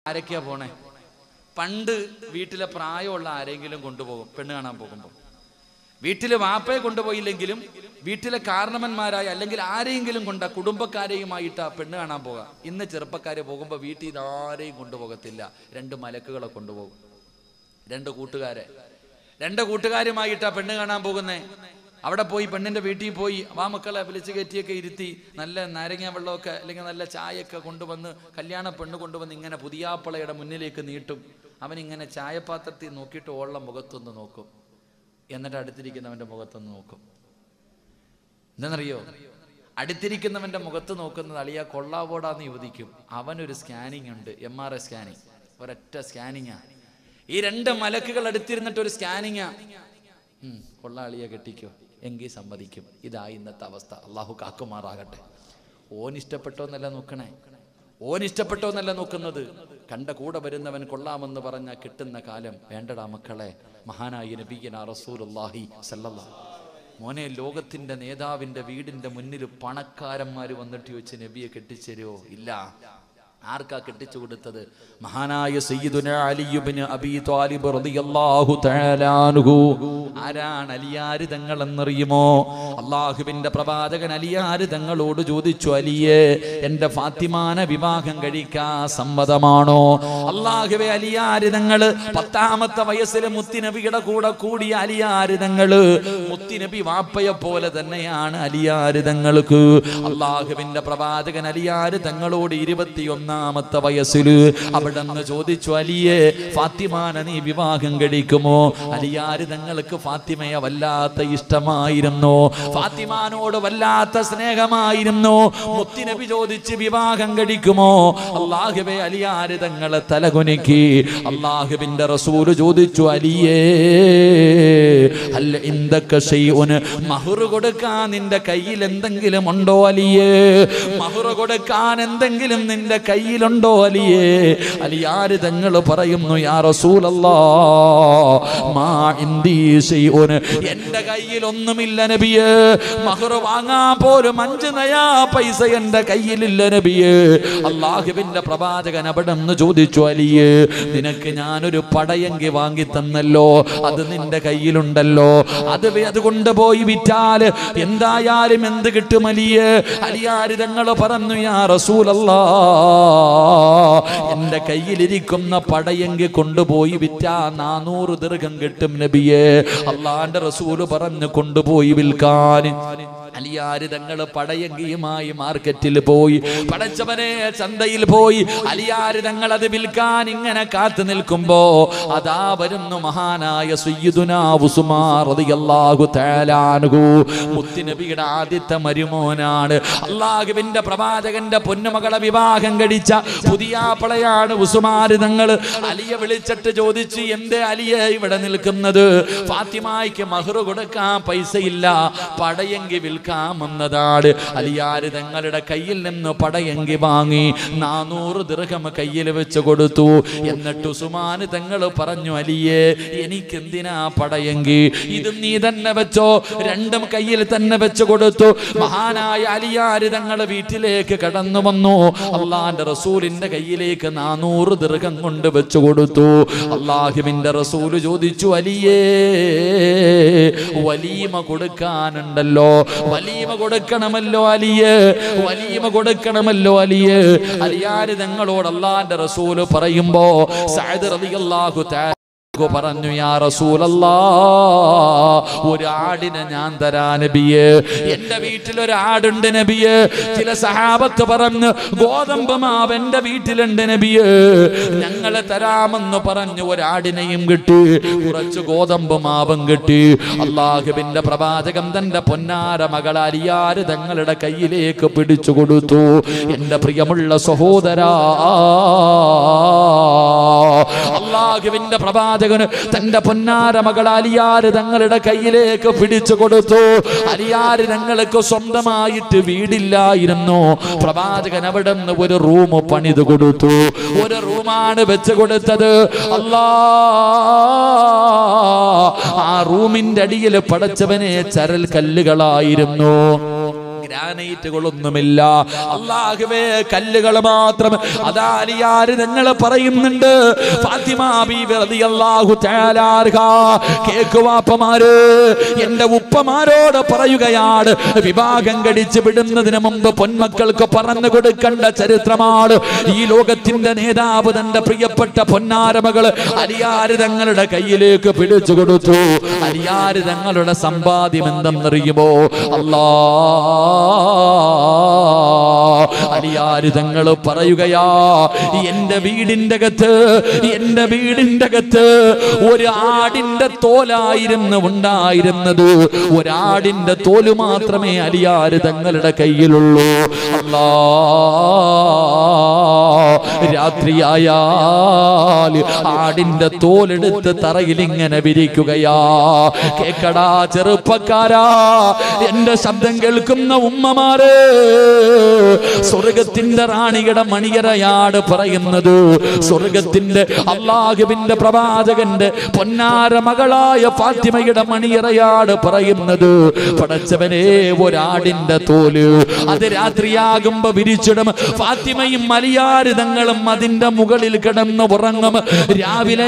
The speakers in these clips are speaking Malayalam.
ആരൊക്കെയാ പോണേ പണ്ട് വീട്ടിലെ പ്രായമുള്ള ആരെങ്കിലും കൊണ്ടുപോകും പെണ്ണ് കാണാൻ പോകുമ്പോൾ വീട്ടിലെ വാപ്പയെ കൊണ്ടുപോയില്ലെങ്കിലും വീട്ടിലെ കാരണവന്മാരായ അല്ലെങ്കിൽ ആരെയെങ്കിലും കൊണ്ട കുടുംബക്കാരെയുമായിട്ടാ പെണ്ണ് കാണാൻ പോകാം ഇന്ന് ചെറുപ്പക്കാരെ പോകുമ്പോൾ വീട്ടിൽ നിന്ന് ആരെയും കൊണ്ടുപോകത്തില്ല രണ്ട് മലക്കുകളെ കൊണ്ടുപോകും രണ്ട് കൂട്ടുകാരെ രണ്ട് കൂട്ടുകാരുമായിട്ടാ പെണ്ണ് കാണാൻ പോകുന്നേ അവിടെ പോയി പെണ്ണിന്റെ വീട്ടിൽ പോയി വാ മക്കളെ വിളിച്ച് കയറ്റിയൊക്കെ ഇരുത്തി നല്ല നാരങ്ങ വെള്ളമൊക്കെ അല്ലെങ്കിൽ നല്ല ചായയൊക്കെ കൊണ്ടുവന്ന് കല്യാണ പെണ്ണ് കൊണ്ടുവന്ന് ഇങ്ങനെ പുതിയാപ്പളയുടെ മുന്നിലേക്ക് നീട്ടും അവൻ ഇങ്ങനെ ചായപാത്രത്തിൽ നോക്കിയിട്ട് ഓളം മുഖത്തൊന്ന് നോക്കും എന്നിട്ട് അടുത്തിരിക്കുന്നവന്റെ മുഖത്തൊന്ന് നോക്കും എന്താണെന്നറിയോ അടുത്തിരിക്കുന്നവന്റെ മുഖത്ത് നോക്കുന്നത് അളിയ കൊള്ളാവോടാന്ന് യോജിക്കും അവനൊരു സ്കാനിങ് ഉണ്ട് എം ആർ ഐ സ്കാനിങ് ഒരൊറ്റ സ്കാനിങ്ങാ ഈ രണ്ട് മലക്കുകൾ അടുത്തിരുന്നിട്ട് ഒരു സ്കാനിങ്ങാ ഉം, കൊള്ളാളിയെ കെട്ടിക്കോ എങ്കിൽ സമ്മതിക്കും ഇതാ ഇന്നത്തെ അവസ്ഥ അള്ളാഹു കാക്കുമാറാകട്ടെ ഓൻ ഇഷ്ടപ്പെട്ടോന്നല്ല നോക്കണേ ഓൻ ഇഷ്ടപ്പെട്ടോന്നല്ല നോക്കുന്നത് കണ്ട കൂടെ വരുന്നവൻ കൊള്ളാമെന്ന് പറഞ്ഞ കിട്ടുന്ന കാലം വേണ്ടടാ മക്കളെ മഹാനായ നബീന റസൂലുള്ളാഹി സല്ലല്ലാഹു മോനെ ലോകത്തിന്റെ നേതാവിന്റെ വീടിന്റെ മുന്നിൽ പണക്കാരന്മാർ വന്നിട്ട് ചോദിച്ച് നബിയെ കെട്ടിച്ചേരോ ഇല്ല ആർക്കാ കെട്ടിച്ചു കൊടുത്തത് മഹാനായ സയ്യിദുന അലിയുബിന് അബി ത്വാലിബ് റളിയല്ലാഹു തആല അൻഹു ആരാണ് അലിയാര് തങ്ങൾ എന്നറിയുമോ അള്ളാഹുവിന്റെ പ്രവാചകൻ അലിയാര് തങ്ങളോട് ചോദിച്ചു അലിയെ എന്റെ ഫാത്തിമാനെ വിവാഹം കഴിക്കാ സമ്മതമാണോ അള്ളാഹുവെ അലിയാര് തങ്ങള് പത്താമത്തെ വയസ്സിൽ മുത്തിനബിയുടെ കൂടെ കൂടിയ അലിയാര് തങ്ങള് മുത്തിനബി വാപ്പയെ പോലെ തന്നെയാണ് അലിയാര് തങ്ങൾക്ക് അള്ളാഹുവിന്റെ പ്രവാചകൻ അലിയാര് തങ്ങളോട് ഇരുപത്തിയൊന്നാമത്തെ വയസ്സില് അവിടെ നിന്ന് ചോദിച്ചു അലിയെ ഫാത്തിമാനെ നീ വിവാഹം കഴിക്കുമോ അലിയാര് തങ്ങൾക്ക് ഫാത്തിമയെ വല്ലാത്ത ഇഷ്ടമായിരുന്നു ഫാത്തിമാനോട് വല്ലാത്ത സ്നേഹമായിരുന്നു മുത്തിനബി ചോദിച്ച് വിവാഹം കഴിക്കുമോ അള്ളാഹുവെ അലിയാര് തങ്ങളെ തലകുനിക്കി അള്ളാഹുവിന്റെ റസൂല് ചോദിച്ചു അലിയേ അല്ല എന്തൊക്കെ ഷെയ്ഉന് മഹുറ് കൊടുക്കാൻ നിന്റെ കയ്യിൽ എന്തെങ്കിലും ഉണ്ടോ അലിയേ മഹുറ് കൊടുക്കാൻ എന്തെങ്കിലും നിന്റെ കയ്യിലുണ്ടോ അലിയേ അലിയാര് തങ്ങൾ പറയുന്നു യാ റസൂലല്ലാ മാ ഇന്ദീ ഷെയ്ഉന് എന്റെ കയ്യിൽ ഒന്നുമില്ല നബിയേ മഹുറ് വാങ്ങാൻ പോലും അഞ്ച് നയാ പൈസ എന്റെ കയ്യിലില്ല നബിയേ അള്ളാഹുവിന്റെ പ്രവാചകൻ അവിടെ നിന്ന് ചോദിച്ചു അലിയേ നിനക്ക് ഞാനൊരു പടയങ്കി വാങ്ങി തന്നല്ലോ അത് നിന്റെ കയ്യിലുണ്ടല്ലോ അത് വേ- അത് കൊണ്ടുപോയി വിറ്റാല് എന്തായാലും എന്ത് കിട്ടും അലിയേ അലിയാര് തങ്ങൾ പറഞ്ഞു യാ റസൂലല്ലാ എന്റെ കയ്യിലിരിക്കുന്ന പടയങ്കി കൊണ്ടുപോയി വിറ്റാ നാനൂറ് ദീർഘം കിട്ടും നബിയെ അള്ളാന്റെ റസൂല് പറഞ്ഞു കൊണ്ടുപോയി വിൽക്കാൻ അലിയാര് തങ്ങൾ പടയങ്കിയുമായി മാർക്കറ്റിൽ പോയി പടച്ചവനെ ചന്തയിൽ പോയി അലിയാര് തങ്ങൾ അത് വിൽക്കാൻ ഇങ്ങനെ കാത്തു നിൽക്കുമ്പോ അതാ വരുന്നു മഹാനായ സയ്യിദുനാ ഉസ്മാൻ റളിയല്ലാഹു തആല അൻഹു മുത്തുനബിയുടെ ആദ്യത്തെ മരുമോനാണ് അള്ളാഹുവിന്റെ പ്രവാചകന്റെ പൊന്നുമകളെ വിവാഹം കഴിച്ച പുതിയ പളയാണ് ഉസുമാര് തങ്ങൾ അലിയെ വിളിച്ചിട്ട് ചോദിച്ചു എന്തേ അലിയെ ഇവിടെ നിൽക്കുന്നത് ഫാത്തിമായ്ക്ക് മഹ്റ് കൊടുക്കാൻ പൈസയില്ല പടയെങ്കി വിൽക്കാമെന്നതാണ് അലിയാര് തങ്ങളുടെ കയ്യിൽ നിന്ന് പടയെങ്കി വാങ്ങി നാനൂറ് ദീർഘം കയ്യിൽ വെച്ച് കൊടുത്തു എന്നിട്ട് ഉസുമാന് തങ്ങൾ പറഞ്ഞു അലിയെ എനിക്കെന്തിനാ പടയെങ്കി ഇത് നീ തന്നെ വെച്ചോ രണ്ടും കയ്യിൽ തന്നെ വെച്ച് കൊടുത്തു മഹാനായ അലിയാര് തങ്ങൾ വീട്ടിലേക്ക് കടന്നു വന്നു അള്ളാന്റെ റസൂലിന്റെ കയ്യിലേക്ക് നാനൂറ് ദീർഘം കൊണ്ട് വെച്ചു കൊടുത്തു അള്ളാഹുവിന്റെ റസൂല് ചോദിച്ചു അലിയേ വലീമ കൊടുക്കാനുണ്ടല്ലോ വലീമ കൊടുക്കണമല്ലോ അലിയേ വലീമ കൊടുക്കണമല്ലോ അലിയേ അലിയാര് തങ്ങളോട് അള്ളാന്റെ റസൂല് പറയുമ്പോ സഅദ് റളിയല്ലാഹു തആല പറഞ്ഞു യാ റസൂലല്ലാ ഒരു ആടിനെ ഞാൻ തരാ നബിയെ എന്റെ വീട്ടിൽ ഒരു ആടുണ്ട് നബിയെ ചില സഹാബത്ത് പറഞ്ഞു ഗോതമ്പ് മാവ് എന്റെ വീട്ടിലുണ്ട് നബിയെ ഞങ്ങളെ തരാമെന്ന് പറഞ്ഞു ഒരാടിനെയും കിട്ടി കുറച്ച് ഗോതമ്പ് മാവും കിട്ടി അള്ളാഹുവിന്റെ പ്രവാചകം തന്റെ പൊന്നാര മകൾ അലിയാര് തങ്ങളുടെ കയ്യിലേക്ക് പിടിച്ചു കൊടുത്തു എന്റെ പ്രിയമുള്ള സഹോദരാ അള്ളാഹുവിന്റെ പ്രവാചകന് തന്റെ പൊന്നാര മകൾ അലിയാര് തങ്ങളുടെ കയ്യിലേക്ക് പിടിച്ചു കൊടുത്തു അലിയാര് തങ്ങൾക്ക് സ്വന്തമായിട്ട് വീടില്ലായിരുന്നു പ്രവാചകൻ അവിടെ നിന്ന് ഒരു റൂം പണിത് കൊടുത്തു ഒരു റൂമാണ് വെച്ച് കൊടുത്തത് അല്ലാ ആ റൂമിന്റെ അടിയിൽ പടച്ചവനെ ചരൽ കല്ലുകളായിരുന്നു ഗ്രാനൈറ്റുകളൊന്നുമില്ല അള്ളാഹുവേ കല്ലുകൾ മാത്രം അതാലിയാര് നിങ്ങൾ പറയുന്നുണ്ട് ഫാത്തിമ ബീബി റളിയല്ലാഹു തആല അൻഹാ കേക്കുവാപ്പമാര് എന്റെ ഉപ്പമാരോട് പറയുകയാണ് വിവാഹം കടിച്ചു വിടുന്നതിന് മുമ്പ് പൊന്മക്കൾക്ക് പറഞ്ഞു കൊടുക്കേണ്ട ചരിത്രമാണ് ഈ ലോകത്തിന്റെ നേതാവ് തന്റെ പ്രിയപ്പെട്ട പൊന്നാരമകള് അലിയാര് തങ്ങളുടെ കയ്യിലേക്ക് പിടിച്ചു കൊടുത്തു അലിയാര് തങ്ങളുടെ സമ്പാദ്യം എന്തെന്നറിയുമോ അല്ലാ അലിയാര് തങ്ങൾ പറയുകയാ എന്റെ വീടിന്റെ അകത്ത് എന്റെ വീടിന്റെ അകത്ത് ഒരു ആടിന്റെ തോലായിരുന്നു ഉണ്ടായിരുന്നത് ഒരാടിന്റെ തോല് മാത്രമേ അലിയാര് തങ്ങളുടെ കയ്യിലുള്ളൂ അല്ലാ രാത്രിയായാൽ ആടിന്റെ തോലെടുത്ത് തറയിൽ ഇങ്ങനെ വിരിക്കുകയാ കേക്കടാ ചെറുപ്പക്കാരാ എന്റെ ശബ്ദം കേൾക്കുന്ന ഉമ്മമാര് സ്വർഗത്തിന്റെ റാണിയുടെ മണിയറയാട് പറയുന്നത് സ്വർഗത്തിന്റെ അള്ളാഹുവിന്റെ പ്രവാചകന്റെ പൊന്നാര മകളായ ഫാത്തിമയുടെ മണിയറയാട് പറയുന്നത് പടച്ചവനെ ഒരാടിന്റെ തോല് അത് രാത്രിയാകുമ്പോ വിരിച്ചിടും ഫാത്തിമയും മലിയാരിതങ്ങളും അതിന്റെ മുകളിൽ കിടന്ന് ഉറങ്ങും രാവിലെ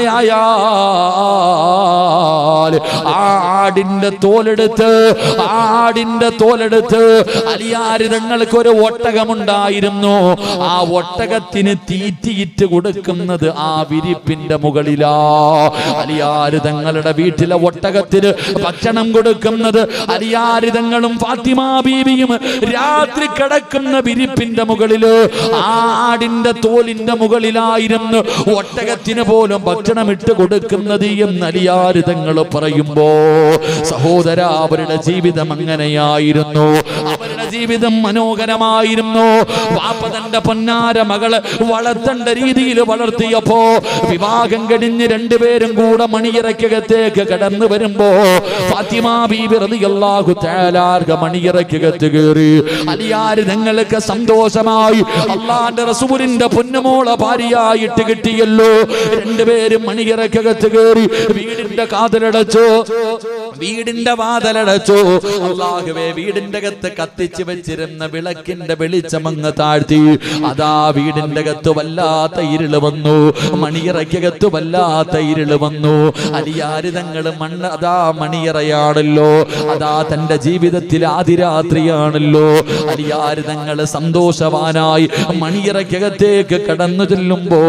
ആയാൽ ആ ആടിന്റെ തോലെടുത്ത് ആ ആടിന്റെ തോലെടുത്ത് അലിയാരിതങ്ങൾക്ക് ഒരു ഒട്ടകമുണ്ടായിരുന്നു ആ ഒട്ടകത്തിന് തീറ്റിയിട്ട് കൊടുക്കുന്നത് ആ വിരിപ്പിന്റെ മുകളിലാ അലിയാരിതങ്ങളുടെ വീട്ടിലെ ഒട്ടകത്തിന് ഭക്ഷണം കൊടുക്കുന്നത് അലിയാരിതങ്ങളും ഫാത്തിമ ബീവിയും രാത്രി കിടക്കുന്ന വിരിപ്പിന്റെ മുകളില് ആ ആടിന്റെ തോലിന്റെ മുകളിലായിരുന്നു ഒട്ടകത്തിന് പോലും ഭക്ഷണം ഇട്ട് കൊടുക്കുന്നത് എന്ന് അലിയാരിതങ്ങൾ പറയുമ്പോ സഹോദര അവരുടെ ജീവിതം അങ്ങനെയായിരുന്നു അവരുടെ ജീവിതം മനോഹരമായിരുന്നു വാപ്പ തന്റെ പൊന്നാര മകള് വളർത്തേണ്ട രീതിയിൽ വളർത്തിയപ്പോ വിവാഹം കഴിഞ്ഞ് രണ്ടുപേരും കൂടെ മണിയറക്കകത്തേക്ക് കടന്നു വരുമ്പോ ഫാത്തിമ ബീബി റളിയല്ലാഹു തആലാർക മണിയറക്കകത്ത് കയറി അലിയാര് ഞങ്ങൾക്ക് സന്തോഷമായി അള്ളാന്റെ റസൂലിന്റെ പൊന്നുമോളെ ഭാര്യയായിട്ട് കിട്ടിയല്ലോ രണ്ടുപേരും മണിയറക്കകത്ത് കയറി വീടിന്റെ കാതലടച്ചു വീടിന്റെ വാതലടച്ചു അള്ളാഹുവേ വീടിന്റെ അകത്ത് കത്തിച്ചു വെച്ചിരുന്ന വിളക്കിന്റെ വെളിച്ചമങ്ങ് താഴ്ത്തി അതാ വീടിന്റെ അകത്ത് വല്ലാത്ത ഇരുള് വന്നു മണിയറയ്ക്കകത്ത് വല്ലാത്ത ഇരുള് വന്നു അലിയാരിതങ്ങൾ മണ്ണ് അതാ മണിയറയാണല്ലോ അതാ തന്റെ ജീവിതത്തിൽ ആദിരാത്രിയാണല്ലോ അലിയാരിതങ്ങൾ സന്തോഷവാനായി മണിയറയ്ക്കകത്തേക്ക് കടന്നു ചെല്ലുമ്പോ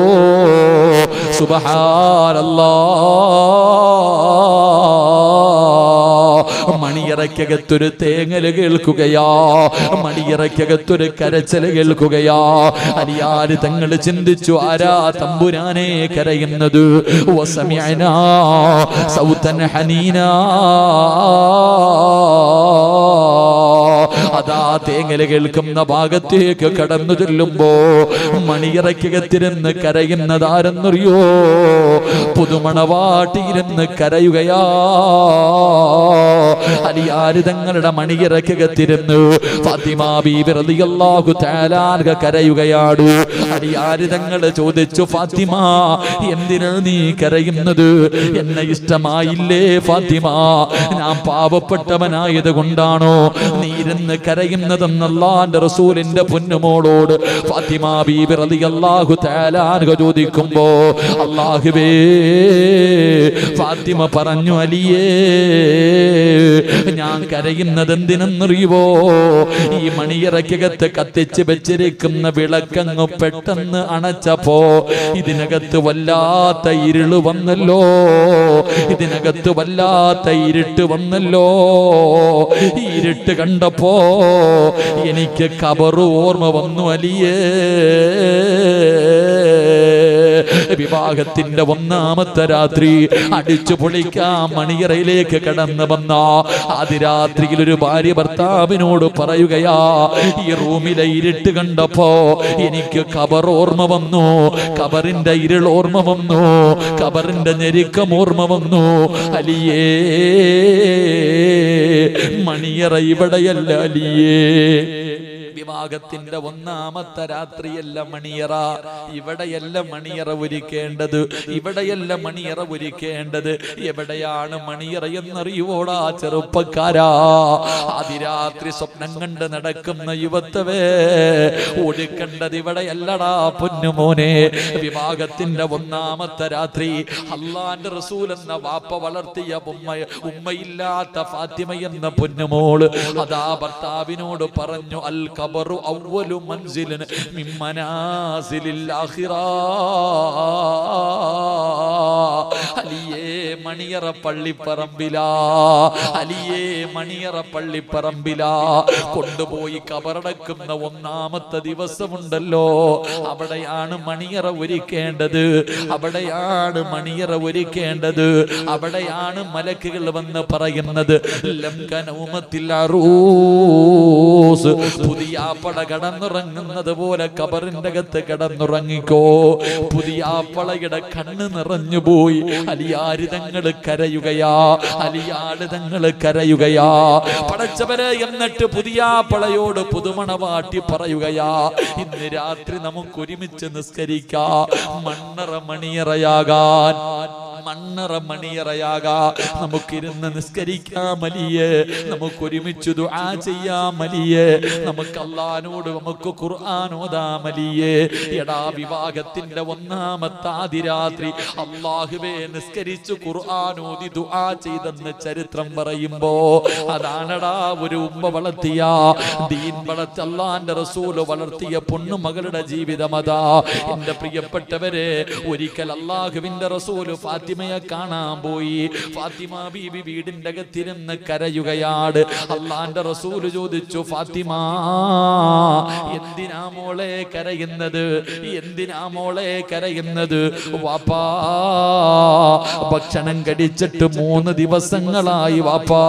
സുബഹാരല്ലാ മണിയറയ്ക്കകത്തൊരു തേങ്ങല് കേൾക്കുകയാ മണിയറയ്ക്കകത്തൊരു കരച്ചല് കേൾക്കുകയാ അലിയാര് തങ്ങൾ ചിന്തിച്ചു ആരാ തമ്പുരാനെ കരയുന്നത് വസമിഅനാ സൗതൻ ഹനീനാ അതാ തേങ്ങല് കേൾക്കുന്ന ഭാഗത്തേക്ക് കടന്നു ചെല്ലുമ്പോ മണിയറയ്ക്കകത്തിരുന്ന് കരയുന്നതാരെന്നറിയോ പുതുമണവാട്ടിയിരുന്ന് കരയുകയാ അലിയാര് തങ്ങളുടെ മണിയറക്കകത്തിരുന്ന് ഫാത്തിമ ബീബി റളിയല്ലാഹു തആലാർക കരയുകയാണ് അലിയാര് തങ്ങൾ ചോദിച്ചു ഫാത്തിമ എന്തിനാണ് നീ കരയുന്നത് എന്നെ ഇഷ്ടമായില്ലേ ഫാത്തിമ ഞാൻ പാവപ്പെട്ടവനായത് കൊണ്ടാണോ നീ ഇരുന്ന് കരയുന്നതെന്ന് അല്ലാന്റെ റസൂലിന്റെ പൊന്നുമോളോട് ഫാത്തിമ ബീബി റളിയല്ലാഹു തആലാർക ചോദിക്കുമ്പോ അല്ലാഹുവേ ഫാത്തിമ പറഞ്ഞു അലിയേ ഞാൻ കരയുന്നത് എന്തിനെന്നറിയുവോ ഈ മണിയറയ്ക്കകത്ത് കത്തിച്ച് വെച്ചിരിക്കുന്ന വിളക്കങ്ങ് പെട്ടെന്ന് അണച്ചപ്പോ ഇതിനകത്ത് വല്ലാത്ത ഇരുള് വന്നല്ലോ ഇതിനകത്ത് വല്ലാത്ത ഇരുട്ട് വന്നല്ലോ ഈ ഇരുട്ട് കണ്ടപ്പോ എനിക്ക് കബറ് ഓർമ്മ വന്നു അലിയേ വിവാഹത്തിന്റെ ഒന്നാമത്തെ രാത്രി അടിച്ചു പൊളിക്കാൻ മണിയറയിലേക്ക് കടന്നു വന്ന ആദ്യരാത്രിയിൽ ഒരു ഭാര്യ ഭർത്താവിനോട് പറയുകയാ ഈ റൂമിലെ ഇരുട്ട് കണ്ടപ്പോ എനിക്ക് കബർ ഓർമ്മ വന്നു കബറിന്റെ ഇരുൾ ഓർമ്മ വന്നു കബറിന്റെ ഞെരുക്കം ഓർമ്മ വന്നു അലിയേ മണിയറ ഇവിടെയല്ല അലിയേ വിവാഹത്തിന്റെ ഒന്നാമത്തെ രാത്രിയല്ല മണിയറ ഇവിടെയല്ല മണിയറ ഒരുക്കേണ്ടത് ഇവിടെയല്ല മണിയറ ഒരുക്കേണ്ടത് എവിടെയാണ് മണിയറ എന്നറിയുവോടാ ചെറുപ്പക്കാരാ അതിരാത്രി സ്വപ്നം കണ്ട് നടക്കുന്ന യുവത്വേ ഒടുക്കേണ്ടത് ഇവിടെയല്ലടാ പൊന്നുമോനെ വിവാഹത്തിന്റെ ഒന്നാമത്തെ രാത്രി അള്ളാന്റെ റസൂൽ എന്ന വാപ്പ വളർത്തിയ ഉമ്മ ഉമ്മയില്ലാത്ത ഫാത്തിമ എന്ന പൊന്നുമോള് അതാ ഭർത്താവിനോട് പറഞ്ഞു അൽ ഖബറു അവ്വലു മൻസിലിൻ മിൻ മനാസിലിൽ ആഖിറ അലിയേ മണിയറ പള്ളിപ്പറമ്പിലാ അലിയേ മണിയറ പള്ളിപ്പറമ്പിലാ കൊണ്ടുപോയി കബറടക്കുന്ന ഒന്നാമത്തെ ദിവസമുണ്ടല്ലോ അവിടെയാണ് മണിയറ ഒരുക്കേണ്ടത് അവിടെയാണ് മണിയറ ഒരുക്കേണ്ടത് അവിടെയാണ് മലക്കുകൾ വന്ന് പറയുന്നത് ലംഘനവുമത്തിൽ അറൂസ് പുതിയ പട കടന്നുറങ്ങുന്നത് പോലെ കബറിന്റെ അകത്ത് കിടന്നുറങ്ങിക്കോ പുതിയ പളയുടെ കണ്ണ് നിറഞ്ഞു പോയി അലിയാരിതങ്ങള് കരയുകയാ അലിയാളിതങ്ങള് കരയുകയാ പടച്ചവരെ എന്നിട്ട് പുതിയ പളയോട് പുതുമണവാട്ടി പറയുകയാ ഇന്ന് രാത്രി നമുക്ക് ഒരുമിച്ച് നിസ്കരിക്കാ മണ്ണറ മണിയറയാകാൻ മണ്ണറ മണിയറയാകാ നമുക്കിരുന്ന് നിസ്കരിക്കാം മലിയേ നമുക്ക് ഒരുമിച്ച് ദുആ ചെയ്യാം മലിയേ നമുക്ക് അള്ളഹാനോട് നമുക്ക് ഖുർആൻ ഓതാം മലിയേ എടാ വിവാഹത്തിന്റെ ഒന്നാമത്തെ ആദിരാത്രി അള്ളാഹുവേ നിസ്കരിച്ചു ഖുർആൻ ഓതി ദുആ ചെയ്തെന്ന് ചരിത്രം പറയുമ്പോ അതാണടാ ഒരു ഉമ്മ വളർത്തിയ ദീൻ വളർത്തി അള്ളാന്റെ റസൂല് വളർത്തിയ പൊണ്ണുമകളുടെ ജീവിതം അതാ എന്റെ പ്രിയപ്പെട്ടവരെ ഒരിക്കൽ അള്ളാഹുവിന്റെ റസൂല് ഫാത്തിമയെ കാണാൻ പോയി ഫാത്തിമ ബീബി വീടിന്റെ അകത്തിരുന്ന് കരയുകയാണ് അള്ളാന്റെ റസൂല് ചോദിച്ചു ഫാത്തിമ എന്തിനാ മോളെ കരയുന്നത് എന്തിനാ മോളെ കരയുന്നത് വാപ്പാ ഭക്ഷണം കടിച്ചിട്ട് മൂന്ന് ദിവസങ്ങളായി വാപ്പാ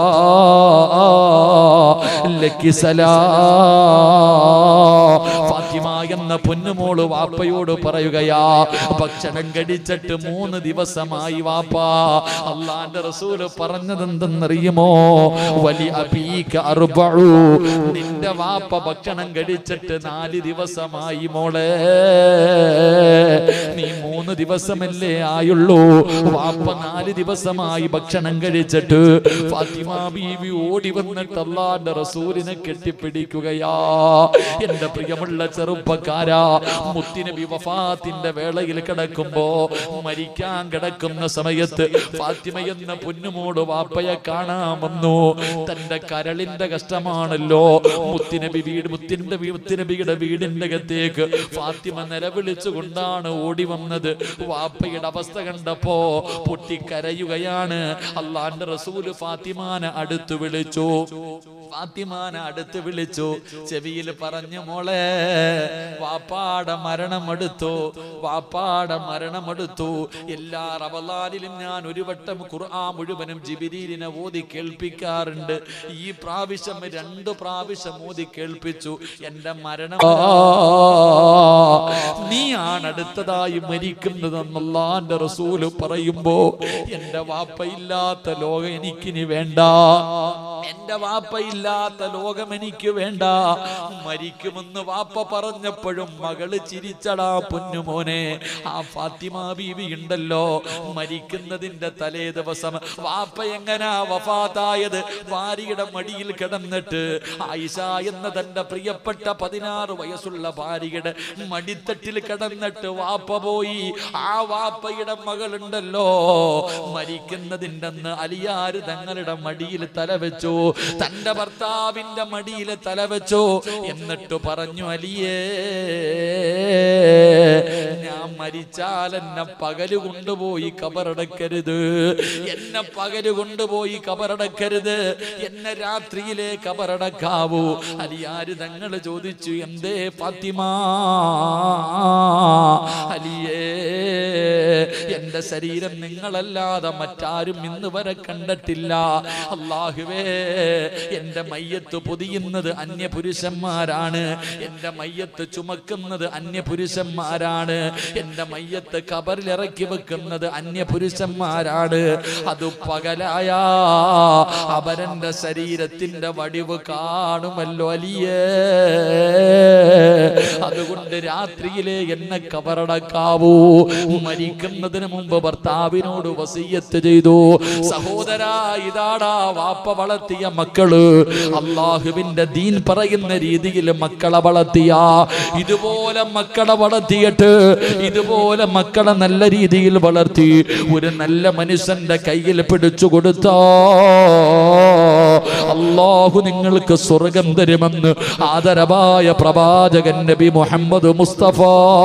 ലക്കിസലാ ഫാത്തിമ എന്ന പൊന്നുമോള് വാപ്പയോട് പറയുകയാ ഭക്ഷണം കടിച്ചിട്ട് മൂന്ന് ദിവസമായി വാപ്പാ അള്ളാന്റെ റസൂല് പറഞ്ഞതെന്തെന്നറിയുമോ വലിയ അബീക അറുബഴു നിന്റെ വാപ്പ ഭക്ഷണം കടിച്ചിട്ട് നാല് ദിവസമായി മോളെ നീ മൂന്ന് ദിവസമല്ലേ ആയുള്ളൂ വാപ്പ നാല് ദിവസമായി ഭക്ഷണം കഴിച്ചിട്ട് ഫാത്തിമ ബീവി ഓടി വന്നിട്ട് അള്ളാന്റെ റസൂലിനെ കെട്ടിപ്പിടിക്കുകയാ എന്റെ പ്രിയമുള്ള ചെറുപ്പക്കാരാ മുത്തിനബി വഫാത്തിന്റെ വേളയിൽ കിടക്കുമ്പോ മരിക്കാൻ കിടക്കുന്ന സമയത്ത് ഫാത്തിമ എന്ന പൊന്നുമോട് വാപ്പയെ കാണാൻ വന്നു തന്റെ കരളിന്റെ കഷ്ടമാണല്ലോ മുത്തിനബി വീട് മുത്തിന്റെ വീ- മുത്തുനബിയുടെ വീടിന്റെ അകത്തേക്ക് ഫാത്തിമ നിലവിളിച്ചു കൊണ്ടാണ് ഓടി വന്നത് വാപ്പയുടെ അവസ്ഥ കണ്ടപ്പോ പൊട്ടിക്കരയുകയാണ് അള്ളാന്റെ റസൂല് ഫാത്തിമാനെ അടുത്ത് വിളിച്ചു ഫാത്തിമാനെ അടുത്ത് വിളിച്ചു ചെവിയിൽ പറഞ്ഞു മോളെ വാപ്പാടെ മരണമെടുത്തു വാപ്പാടെ മരണമെടുത്തു എല്ലാ റവലാലിലും ഞാൻ ഒരു വട്ടം ഖുർആൻ മുഴുവനും ജിബിരീലിനെ ഓതി കേൾപ്പിക്കാറുണ്ട് ഈ പ്രാവശ്യം രണ്ട് പ്രാവശ്യം ഓതി കേൾപ്പിച്ചു എന്റെ മരണം നീയാണ് അടുത്തതായി മരിക്കുന്നതെന്നുള്ള എന്റെ റസൂല് പറയുമ്പോ എന്റെ വാപ്പയില്ലാത്ത ലോകം എനിക്കിനി വേണ്ട എന്റെ വാപ്പയില്ലാത്ത ലോകം എനിക്ക് വേണ്ട മരിക്കുമെന്ന് വാപ്പ പറഞ്ഞപ്പോഴും മകള് ചിരിച്ചടാ പൊന്നുമോനെ ആ ഫാത്തിമ ബീവി ഉണ്ടല്ലോ മരിക്കുന്നതിന്റെ തലേ ദിവസം വാപ്പ എങ്ങനാ വഫാത്തായത് ഭാര്യയുടെ മടിയിൽ കിടന്നിട്ട് ആയിഷ എന്ന തന്റെ പ്രിയപ്പെട്ട പതിനാറ് വയസ്സുള്ള ഭാര്യയുടെ മടിത്തട്ടിൽ കിടന്നിട്ട് വാപ്പ പോയി ആ വാപ്പയുടെ മകളുണ്ടല്ലോ മരിക്കുന്നതിൻ്റെ അന്ന് അലിയാര് തങ്ങളുടെ മടിയിൽ തല വെച്ചു തന്റെ ഭർത്താവിന്റെ മടിയിൽ തല വെച്ചു എന്നിട്ട് പറഞ്ഞു അലിയേ ഞാൻ മരിച്ചാൽ എന്നെ പകല് കൊണ്ടുപോയി കബറടക്കരുത് എന്നെ പകല് കൊണ്ടുപോയി കബറടക്കരുത് എന്നെ രാത്രിയിലെ കബറടക്കാവൂ അലിയാര് തങ്ങൾ ചോദിച്ചു എന്തേ ഫാത്തിമ അലിയേ എന്റെ ശരീരം നിങ്ങളല്ലാതെ മറ്റാരും ഇന്ന് വരെ കണ്ടിട്ടില്ല അള്ളാഹുവേ എന്റെ മയ്യത്ത് പൊതിയുന്നത് അന്യപുരുഷന്മാരാണ് എന്റെ മയ്യത്ത് ചുമക്കുന്നത് അന്യപുരുഷന്മാരാണ് എന്റെ മയ്യത്ത് കബറിൽ ഇറക്കി വെക്കുന്നത് അന്യപുരുഷന്മാരാണ് അത് പകലായ അവരന്റെ ശരീരത്തിന്റെ വടിവ് കാണുമല്ലോ അലിയേ അതുകൊണ്ട് രാത്രിയിലെ എന്നെ കബറടക്കാവൂ മരിക്കുന്നതിന് മുമ്പ് ഭർത്താവിനോട് വസീയത്ത് ചെയ്തു സഹോദരാ ഇതാടാ വാപ്പ വളർത്തിയ മക്കള് അള്ളാഹുവിന്റെ ദീൻ പറയുന്ന രീതിയിൽ മക്കളെ വളർത്തിയ ഇതുപോലെ മക്കളെ വളർത്തിയിട്ട് ഇതുപോലെ മക്കളെ നല്ല രീതിയിൽ വളർത്തി ഒരു നല്ല മനുഷ്യന്റെ കയ്യിൽ പിടിച്ചു കൊടുത്തോ അള്ളാഹു നിങ്ങൾക്ക് സ്വർഗം തരുമെന്ന് ആദരവായ പ്രവാചകൻ നബി മുഹമ്മദ് മുസ്തഫ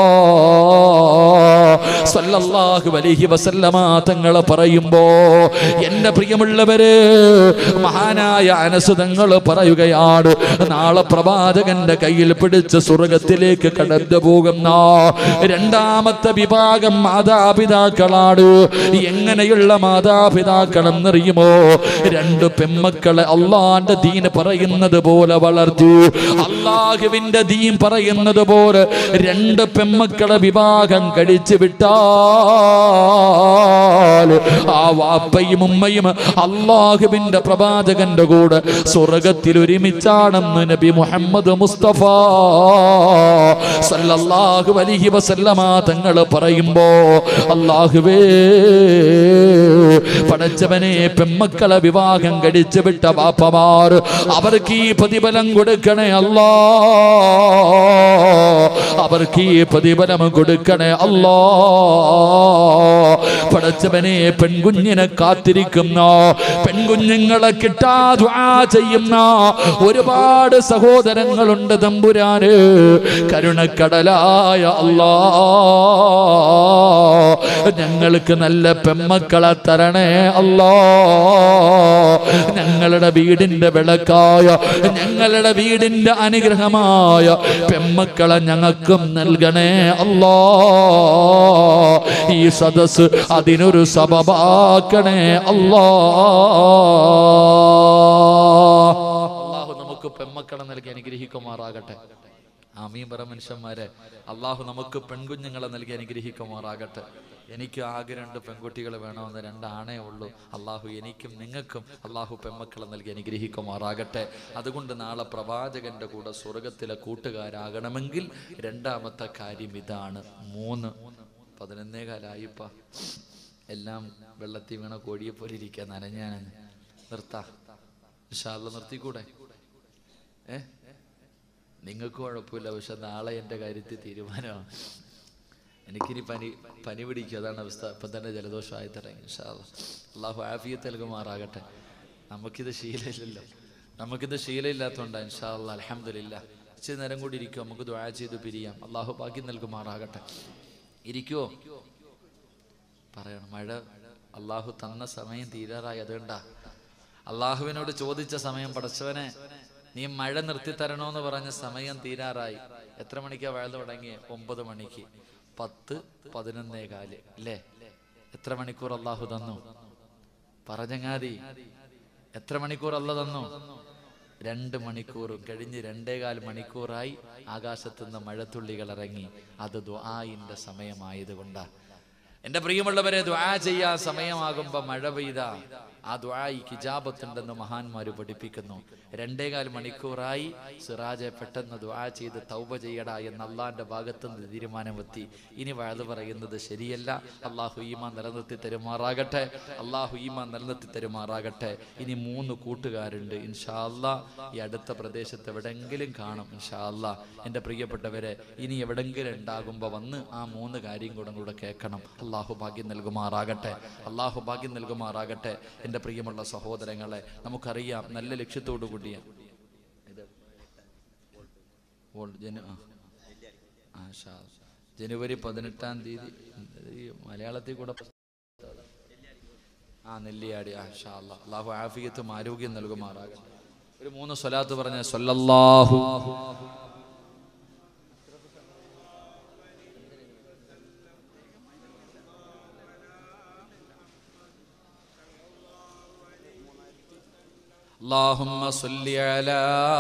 സല്ലല്ലാഹു അലൈഹി വസല്ലമ തങ്ങൾ പറയുമ്പോ എന്റെ പ്രിയമുള്ളവര് മഹാനായ അനസ് തങ്ങൾ പറയുകയാണ് നാളെ പ്രവാചകന്റെ കയ്യിൽ പിടിച്ച് സ്വർഗത്തിലേക്ക് കടന്നു പോകുന്ന രണ്ടാമത്തെ വിഭാഗം മാതാപിതാക്കളാണ് എങ്ങനെയുള്ള മാതാപിതാക്കളെന്നറിയുമോ രണ്ട് പെമ്മക്കളെ അള്ളാന്റെ ദീൻ പറയുന്നത് പോലെ വളർത്തി അള്ളാഹുവിന്റെ ദീൻ പറയുന്നത് പോലെ രണ്ട് പെമ്മക്കളെ വിവാഹം കഴിച്ചു വിട്ടാൽ ആ വാപ്പയും ഉമ്മയും അള്ളാഹുവിന്റെ പ്രവാചകന്റെ കൂടെ സ്വർഗത്തിൽ ഒരുമിച്ചാണെന്ന് നബി മുഹമ്മദ് മുസ്തഫ സല്ലല്ലാഹു അലൈഹി വസല്ലമ തങ്ങൾ പറയുമ്പോ അള്ളാഹുവേ പടച്ചവനെ പെമ്മക്കളെ വിവാഹം കഴിച്ചു വിട്ട വാപ്പമാർ അവർക്ക് ഈ പ്രതിഫലം കൊടുക്കണേ അല്ലാ അവർക്ക് ഈ പ്രതിഫലം കൊടുക്കണേ അല്ലാ പടച്ചവനെ പെൺകുഞ്ഞിനെ കാത്തിരിക്കുന്ന പെൺകുഞ്ഞുങ്ങളെ കിട്ടാ ദുആ ചെയ്യുന്ന ഒരുപാട് സഹോദരങ്ങളുണ്ട് തമ്പുരാന് കരുണക്കടലായ അല്ലാ ഞങ്ങൾക്ക് നല്ല പെമ്മക്കളെ തരണേ അല്ലാ ഞങ്ങളുടെ വീടിന്റെ വിളക്കായ ഞങ്ങളുടെ വീടിന്റെ അനുഗ്രഹമായ പെമ്മക്കളെ ഞങ്ങൾക്കും നൽകണേ അല്ലാ ഈ സദസ് അതിനൊരു സബബാക്കണേ അല്ലാ അള്ളാഹു നമുക്ക് പെമ്മക്കളെ നൽകി അനുഗ്രഹിക്കുമാറാകട്ടെ ആമീൻ പറ മനുഷ്യന്മാരെ അള്ളാഹു നമുക്ക് പെൺകുഞ്ഞുങ്ങളെ നൽകി അനുഗ്രഹിക്കുമാറാകട്ടെ എനിക്ക് ആകെ രണ്ട് പെൺകുട്ടികൾ വേണമെന്ന് രണ്ടാണേ ഉള്ളൂ അള്ളാഹു എനിക്കും നിങ്ങൾക്കും അള്ളാഹു പെമ്മക്കളെ നൽകി അനുഗ്രഹിക്കുമാറാകട്ടെ അതുകൊണ്ട് നാളെ പ്രവാചകന്റെ കൂടെ സ്വർഗത്തിലെ കൂട്ടുകാരാകണമെങ്കിൽ രണ്ടാമത്തെ കാര്യം ഇതാണ് മൂന്ന് പതിനൊന്നേ കാലായിപ്പ എല്ലാം വെള്ളത്തിൽ വീണ കോഴിയെ പോലെ ഇരിക്കുക നനഞ്ഞാണ് നിർത്താ ഇൻഷാല്ല നിർത്തിക്കൂടെ ഏ നിങ്ങൾക്ക് കുഴപ്പമില്ല പക്ഷെ നാളെ എൻ്റെ കാര്യത്തിൽ തീരുമാനമാണ് എനിക്കിനി പനി പനി പിടിക്കും അതാണ് അവസ്ഥ ഇപ്പം തന്നെ ജലദോഷമായി തുടങ്ങി ഇൻഷാല്ല അള്ളാഹു ആഫിയത്ത് നൽകുമാറാകട്ടെ നമുക്കിത് ശീലമില്ലല്ലോ നമുക്കിത് ശീലമില്ലാത്തതുകൊണ്ടാണ് ഇൻഷാല്ല അലഹമില്ല ഇച്ചിരി നേരം കൂടി ഇരിക്കും നമുക്ക് ദ്വാ ചെയ്ത് പിരിയാം അള്ളാഹു ബാക്കി നൽകുമാറാകട്ടെ ഇരിക്കുവോ പറയണം മഴ അള്ളാഹു തന്ന സമയം തീരാറായി അതുകൊണ്ടാ അള്ളാഹുവിനോട് ചോദിച്ച സമയം പടച്ചവനെ നീ മഴ നിർത്തി തരണോന്ന് പറഞ്ഞ സമയം തീരാറായി എത്ര മണിക്കാ മഴ തുടങ്ങിയ ഒമ്പത് മണിക്ക് പത്ത് പതിനൊന്നേ കാല് അല്ലേ എത്ര മണിക്കൂർ അള്ളാഹു തന്നു പറഞ്ഞങ്ങാതി എത്ര മണിക്കൂർ അല്ല തന്നു രണ്ട് മണിക്കൂറും കഴിഞ്ഞ് രണ്ടേകാൽ മണിക്കൂറായി ആകാശത്തുനിന്ന് മഴത്തുള്ളികൾ ഇറങ്ങി അത് ദുആഇന്റെ സമയമായതുകൊണ്ടാ എന്റെ പ്രിയമുള്ളവരെ ദുആ ചെയ്യാൻ സമയമാകുമ്പോ മഴ പെയ്ത ആ ദുആയി കിജാബത്തുണ്ടെന്ന് മഹാന്മാര് പഠിപ്പിക്കുന്നു രണ്ടേകാൽ മണിക്കൂറായി സിറാജെ പെട്ടെന്ന് ദുആ ചെയ്ത് തൗബ ചെയ്യടാ എന്ന് അള്ളാന്റെ ഭാഗത്തു നിന്ന് തീരുമാനമെത്തി ഇനി വഴുത് പറയുന്നത് ശരിയല്ല അള്ളാഹു ഈമാ നിലനിർത്തി തരുമാറാകട്ടെ അള്ളാഹു ഈമാ നിലനിർത്തി തരുമാറാകട്ടെ ഇനി മൂന്ന് കൂട്ടുകാരുണ്ട് ഇൻഷാ അല്ലാ ഈ അടുത്ത പ്രദേശത്ത് എവിടെങ്കിലും കാണും ഇൻഷാ അല്ലാ എൻ്റെ പ്രിയപ്പെട്ടവരെ ഇനി എവിടെങ്കിലും ഉണ്ടാകുമ്പോൾ വന്ന് ആ മൂന്ന് കാര്യം കൂടെ കൂടെ കേൾക്കണം അള്ളാഹു ഭാഗ്യം നൽകുമാറാകട്ടെ അള്ളാഹു ഭാഗ്യം നൽകുമാറാകട്ടെ എൻ്റെ പ്രിയമുള്ള സഹോദരങ്ങളെ നമുക്കറിയാം നല്ല ലക്ഷ്യത്തോടു കൂടിയ ഇത് ഓൾ ജന ആ. ആ ഷാ ജനുവരി പതിനെട്ടാം തീയതി ഈ മലയാളത്തിൽ കൂടെ ആ നെല്ലിയാടി ആ ഷാ അല്ലാ. അള്ളാഹു ആഫിയത്തും ആരോഗ്യം നൽകുമാറാകട്ടെ ഒരു മൂന്ന് സ്വലാത്ത് പറഞ്ഞ സല്ലല്ലാഹു اللهم صل على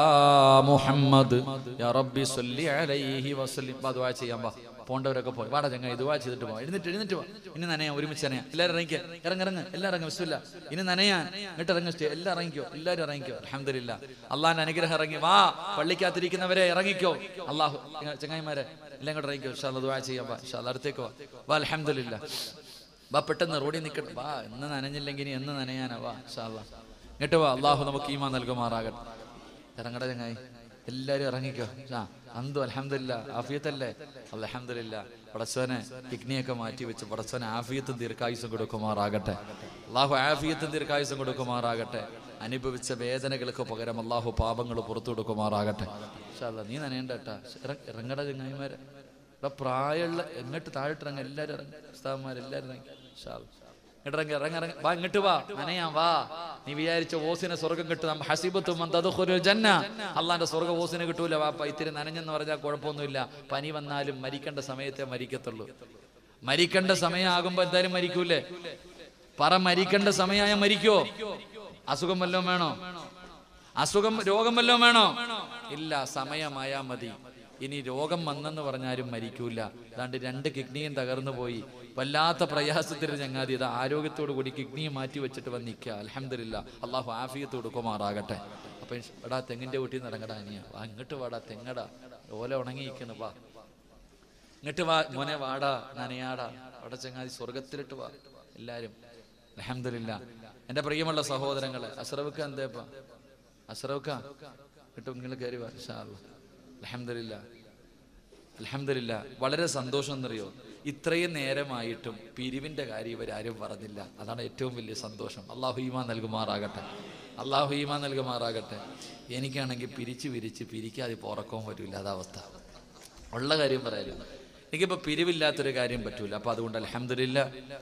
മുഹമ്മദ് യാ റബ്ബി സല്ലി അലൈഹി വസല്ലം ബാ ദുആ ചെയ്യാൻ വാ പോണ്ടവരൊക്കെ പോയി വാടാ ചങ്ങായി ദുആ ചെയ്തിട്ട് പോ എഴുന്നിട്ട് എഴുന്നിട്ട് വാ ഇനി നനയാൻ ഒരുമിച്ച് നനയാൻ എല്ലാവരും ഇറങ്ങിക്കോ ഇറങ്ങ് ഇറങ്ങ് എല്ലാവരും ഇറങ്ങ് ബിസ്മില്ല ഇനി നനയാൻ എന്നിട്ട് ഇറങ്ങി സ്റ്റേ എല്ലാവരും ഇറങ്ങിക്കോ എല്ലാവരും ഇറങ്ങിക്കോ അൽഹംദുലില്ലാ അള്ളാഹിന്റെ അനുഗ്രഹം ഇറങ്ങി വാ പള്ളിക്കകത്തിരിക്കുന്നവരെ ഇറങ്ങിക്കോ അള്ളാഹു ചങ്ങായിമാരെ എല്ലാം കൂടെ ഇറങ്ങിക്കോ ഇൻഷാ അല്ലാ ദുആ ചെയ്യാൻ വാ ഇൻഷാ അല്ലാ അടുത്തേക്കോ വാ അൽഹംദുലില്ലാ വാ പെട്ടെന്ന് റോഡിൽ നിൽക്കട്ടെ വാ എന്ന് നനഞ്ഞില്ലെങ്കിൽ ഇനി എന്ന് നനയാനാ വാ ഇൻഷാ അല്ലാ ഇങ്ങോട്ട് വാ അള്ളാഹു നമുക്ക് ഈമാ നൽകുമാറാകട്ടെ ഇറങ്ങട ചങ്ങായി എല്ലാരും ഇറങ്ങിക്കോ ആ അന്തു അലഹമില്ല ആഫിയത്തല്ലേ അലഹമില്ല പടച്ചവനെ കിഡ്നിയൊക്കെ മാറ്റി വെച്ച് പടച്ചവനെ ആഫിയത്തും ദീർഘായുസം കൊടുക്കുമാറാകട്ടെ അള്ളാഹു ആഫിയത്തും ദീർഘായുസം കൊടുക്കുമാറാകട്ടെ അനുഭവിച്ച വേദനകൾക്ക് പകരം അള്ളാഹു പാപങ്ങൾ പുറത്തു കൊടുക്കുമാറാകട്ടെ ഇൻഷാ അല്ലാ, നീ നനയണ്ട കേട്ടാ ഇറ- ഇറങ്ങട ചങ്ങായിമാരെ ഇവിടെ പ്രായമുള്ള എങ്ങോട്ട് താഴോട്ട് ഇറങ്ങ എല്ലാവരും ഇറങ്ങി ഉസ്താവന്മാരെല്ലാവരും ഇറങ്ങി ഇൻഷാ അല്ലാ. ഇങ്ങോട്ട് ഇറങ്ങി ഇറങ്ങി ഇറങ്ങി വാ ഇങ്ങോട്ട് വാ നനയാൻ വാ നീ വിചാരിച്ച ഓസിനെ സ്വർഗം കിട്ടും ഹസിബത്തും ജന്ന അള്ളാന്റെ സ്വർഗ ഓസിനെ കിട്ടൂല വാപ്പ ഇത്തിരി നനഞ്ഞെന്ന് പറഞ്ഞാൽ കുഴപ്പമൊന്നുമില്ല പനി വന്നാലും മരിക്കേണ്ട സമയത്തെ മരിക്കത്തുള്ളൂ മരിക്കേണ്ട സമയമാകുമ്പോ എന്തായാലും മരിക്കൂലേ പറ മരിക്കേണ്ട സമയമായ മരിക്കോ അസുഖം വല്ലതും വേണോ അസുഖം രോഗം വല്ലതും വേണോ ഇല്ല സമയമായാ മതി ഇനി രോഗം വന്നെന്ന് പറഞ്ഞാലും മരിക്കൂല അതാണ്ട് രണ്ട് കിഡ്നിയും തകർന്നു പോയി വല്ലാത്ത പ്രയാസത്തിൽ ചങ്ങാതി ഇത് ആരോഗ്യത്തോടു കൂടി കിഡ്നിയെ മാറ്റി വെച്ചിട്ട് വന്ന് നിൽക്കുക അലഹമില്ല അള്ളാഹു ആഫിയത്ത് കൊടുക്കുമാറാകട്ടെ അപ്പൊ എടാ തെങ്ങിന്റെ വീട്ടിൽ നിന്ന് ഇറങ്ങടാ അനിയ വാ ഇങ്ങോട്ട് വാടാ തെങ്ങടാ ഓല ഉണങ്ങിയിരിക്കുന്നു വാ ഇങ്ങോട്ട് വാ മോനെ വാടാ നനയാടാ അവിടെ ചങ്ങാതി സ്വർഗത്തിലിട്ട് വാ എല്ലാരും അലഹമില്ല എന്റെ പ്രിയമുള്ള സഹോദരങ്ങളെ അസ്രവുക്ക എന്തേപ്പ അസ്രവുക്ക കിട്ടും നിങ്ങൾ കയറി വാ അലഹമില്ല അലഹമില്ല വളരെ സന്തോഷം എന്നറിയോ ഇത്രയും നേരമായിട്ടും പിരിവിന്റെ കാര്യം ഇവരാരും പറഞ്ഞില്ല അതാണ് ഏറ്റവും വലിയ സന്തോഷം അള്ളാഹു ഈമാ നൽകുമാറാകട്ടെ അള്ളാഹു ഈമാ നൽകുമാറാകട്ടെ എനിക്കാണെങ്കിൽ പിരിച്ച് പിരിച്ച് പിരിക്കാതെ ഇപ്പോൾ ഉറക്കവും പറ്റൂല അതവസ്ഥ ഉള്ള കാര്യം പറയാലോ എനിക്കിപ്പോ പിരിവില്ലാത്തൊരു കാര്യം പറ്റൂല അപ്പൊ അതുകൊണ്ട് അലഹമില്ല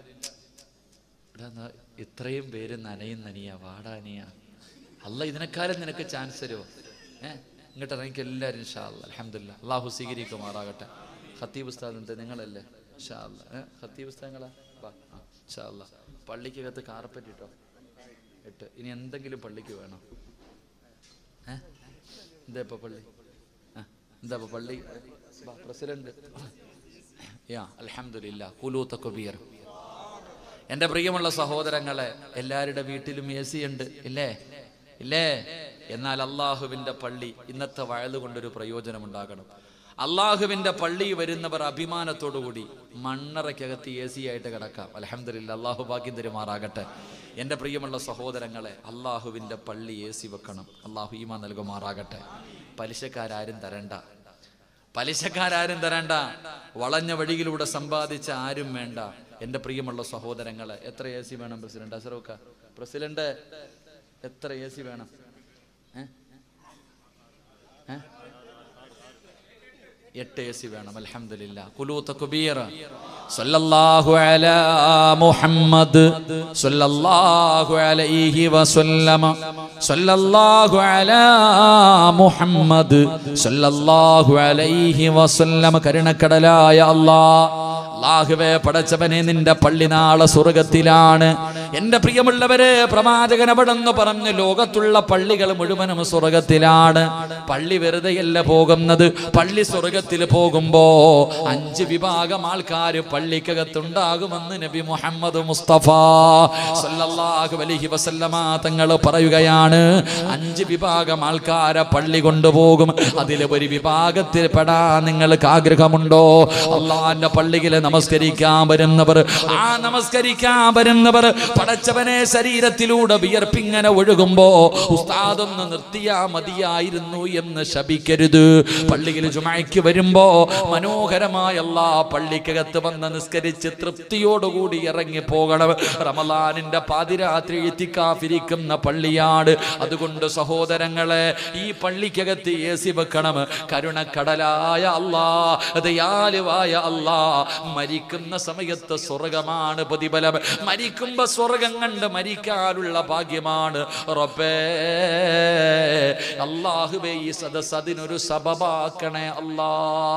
ഇത്രയും പേര് നനയും നനിയ വാടാനിയ അല്ല ഇതിനെക്കാലം നിനക്ക് ചാൻസ് തരുമോ ഏഹ് ഇങ്ങോട്ട് ഇറങ്ങിക്ക് എല്ലാവരും ഷാ അലഹമില്ല അള്ളാഹു സ്വീകരിക്കുമാറാകട്ടെ ഖത്തീബ് ഉസ്താദ് ഉണ്ട് നിങ്ങളല്ലേ ഷാ ഏഹ് ഖത്തീബ് ഉസ്താദങ്ങളാ വാ ആ ഷാ പള്ളിക്കകത്ത് കാർപ്പറ്റ് ഇട്ടോ ഇട്ട് ഇനി എന്തെങ്കിലും പള്ളിക്ക് വേണം ഏഹ് എന്താ ഇപ്പൊ പള്ളി ആ എന്താ ഇപ്പൊ പള്ളി വാ, പ്രസിഡന്റ് യാ അൽഹംദുലില്ലാ കുലൂ തക്ബീർ എന്റെ പ്രിയമുള്ള സഹോദരങ്ങളെ എല്ലാവരുടെ വീട്ടിലും എ സി ഉണ്ട് ഇല്ലേ ഇല്ലേ എന്നാൽ അള്ളാഹുവിന്റെ പള്ളി ഇന്നത്തെ വയല് കൊണ്ടൊരു പ്രയോജനം ഉണ്ടാകണം അള്ളാഹുവിന്റെ പള്ളി വരുന്നവർ അഭിമാനത്തോടുകൂടി മണ്ണറയ്ക്കകത്ത് എ സി ആയിട്ട് കിടക്കാം അലഹമില്ല അള്ളാഹു ഭാഗ്യം തരുമാറാകട്ടെ എൻ്റെ പ്രിയമുള്ള സഹോദരങ്ങളെ അള്ളാഹുവിന്റെ പള്ളി എ സി വെക്കണം അള്ളാഹു ഈമ നൽകുമാറാകട്ടെ പലിശക്കാരും തരണ്ട പലിശക്കാരും തരണ്ട വളഞ്ഞ വഴിയിലൂടെ സമ്പാദിച്ച ആരും വേണ്ട എൻ്റെ പ്രിയമുള്ള സഹോദരങ്ങളെ എത്ര എ സി വേണം പ്രസിഡന്റ് അസറോക്ക പ്രസിഡന്റ് എത്ര എ സി വേണം ഏ? ഏ? എട്ട് എ സി വേണം അൽഹംദുലില്ല കുലൂ തക്ബീർ സല്ലല്ലാഹു അലാ മുഹമ്മദ് സല്ലല്ലാഹു അലൈഹി വസല്ലമ സല്ലല്ലാഹു അലാ മുഹമ്മദ് സല്ലല്ലാഹു അലൈഹി വസല്ലമ കരുണക്കടലായ അല്ലാഹ് അള്ളാഹുവേ പടച്ചവനെ നിന്റെ പള്ളി നാളെ സ്വർഗത്തിലാണ് എന്റെ പ്രിയമുള്ളവരെ പ്രവാചകൻ അവിടെന്ന് പറഞ്ഞു ലോകത്തുള്ള പള്ളികൾ മുഴുവനും സ്വർഗത്തിലാണ് പള്ളി വെറുതെയല്ല പോകുന്നത് പള്ളി സ്വർഗത്തിൽ പോകുമ്പോ അഞ്ച് വിഭാഗം ആൾക്കാർ പള്ളിക്കകത്തുണ്ടാകുമെന്ന് നബി മുഹമ്മദ് മുസ്തഫ സല്ലല്ലാഹു അലൈഹി വസല്ലമ തങ്ങൾ പറയുകയാണ് അഞ്ച് വിഭാഗം ആൾക്കാരെ പള്ളി കൊണ്ടുപോകും അതിലെ ഒരു വിഭാഗത്തിൽ പെടാൻ നിങ്ങൾക്ക് ആഗ്രഹമുണ്ടോ അള്ളാന്റെ പള്ളിയിൽ നമസ്കരിക്കാൻ വരുന്നവർ ആ നമസ്കരിക്കാൻ വരുന്നവർ പടച്ചവനെ ശരീരത്തിലൂടെ വിയർപ്പിങ്ങനെ ഒഴുകുമ്പോ ഉസ്താദൊന്ന് നിർത്തിയാ മതിയായിരുന്നു എന്ന് ശപിക്കരുത് പള്ളിയിൽ ജുമായ്ക്ക് വരുമ്പോ മനോഹരമായ എല്ലാ പള്ളിക്കകത്ത് വന്ന് നിസ്കരിച്ച് തൃപ്തിയോടുകൂടി ഇറങ്ങി പോകണം റമലാനിന്റെ പാതിരാത്രി എത്തിക്കാഫിരിക്കുന്ന പള്ളിയാണ് അതുകൊണ്ട് സഹോദരങ്ങളെ ഈ പള്ളിക്കകത്ത് എ സി വെക്കണം കരുണക്കടലായ അല്ലാ ദയാലുവായ അല്ലാ മരിക്കുന്ന സമയത്ത് സ്വർഗമാണ് പ്രതിഫലം മരിക്കുമ്പോ സ്വർഗ സ്വർഗം കണ്ട് മരിക്കാനുള്ള ഭാഗ്യമാണ് റബ്ബേ അള്ളാഹുബേ ഈ സദസ് അതിനൊരു സബബാക്കണേ അല്ലാ